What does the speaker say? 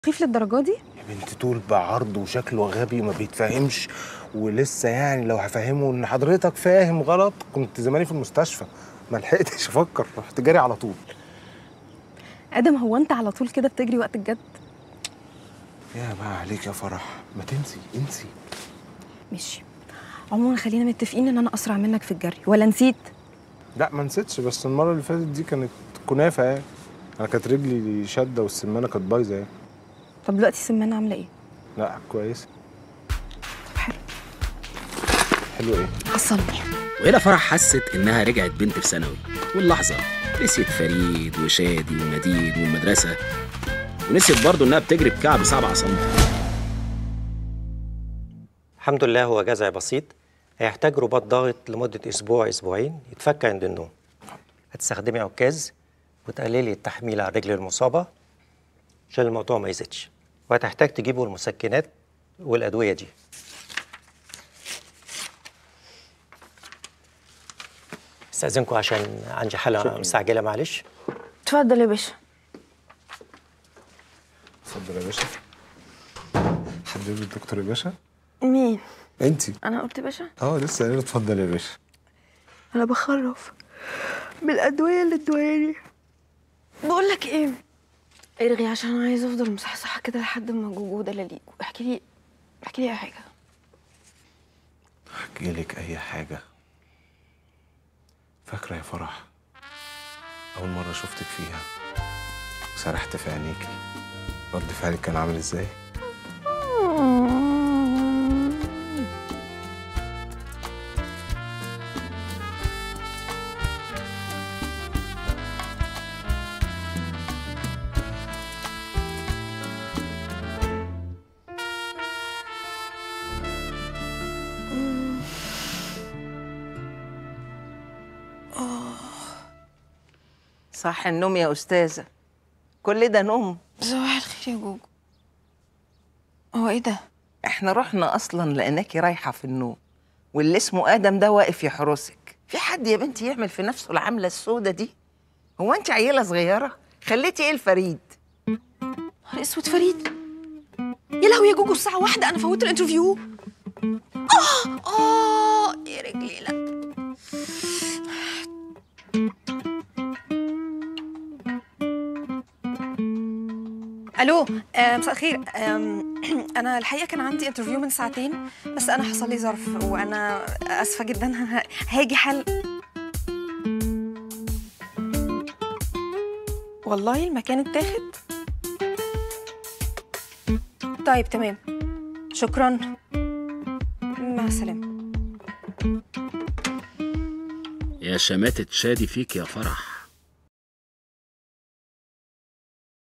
خيف للدرجه دي يا بنت طول بعرض وشكله غبي وما بيتفهمش ولسه يعني لو هفهمه ان حضرتك فاهم غلط كنت زماني في المستشفى ما لحقتش افكر رحت جاري على طول ادم هو انت على طول كده بتجري وقت الجد يا بقى عليك يا فرح ما تنسي انسي ماشي عموما خلينا متفقين ان انا اسرع منك في الجري ولا نسيت لا ما نسيتش بس المره اللي فاتت دي كانت كنافه يعني انا كانت رجلي شاده والسمانه كانت بايظه يعني طب دلوقتي سمانه عامله ايه لا كويسه طب حلو حلو ايه حصلني وهنا فرح حست إنها رجعت بنت في ثانوي واللحظة نسيت فريد وشادي ومديد والمدرسة ونسيت برضه إنها بتجري بكعب سبعة سم الحمد لله هو جزع بسيط هيحتاج رباط ضاغط لمدة أسبوع أسبوعين يتفك عند النوم هتستخدمي عكاز وتقللي التحميل على الرجل المصابة عشان الموضوع ما يزيدش وهتحتاج تجيبوا المسكنات والأدوية دي استأذنكم عشان عندي حالة مستعجلة معلش اتفضل يا باشا اتفضل يا باشا حبيبي الدكتور يا باشا مين انتي انا قلت باشا اه لسه قايله اتفضل يا باشا انا بخرف من الادويه اللي ادوهاني بقول لك ايه ارغي عشان انا عايزه افضل مصحصحه كده لحد ما جوجو ده ليك احكي لي احكي لي اي حاجه احكي لك اي حاجه فاكره يا فرح اول مره شفتك فيها وسرحت في عينيكي رد فعلك كان عامل ازاي صح النوم يا أستاذة كل ده نوم صباح الخير يا جوجو هو ايه ده احنا رحنا أصلا لقيناكي رايحة في النوم واللي اسمه آدم ده واقف يحرسك في حد يا بنتي يعمل في نفسه العملة السودة دي هو أنت عيلة صغيرة خليتي إيه الفريد نهار اسود فريد يا لهوي يا جوجو الساعه واحدة انا فوت الانترفيو اه اه يا رجلي لا الو آه، مساء الخير آم، انا الحقيقه كان عندي انترفيو من ساعتين بس انا حصل لي ظرف وانا اسفه جدا ه- هاجي حل والله المكان اتاخد طيب تمام شكرا مع السلامه يا شماتة شادي فيك يا فرح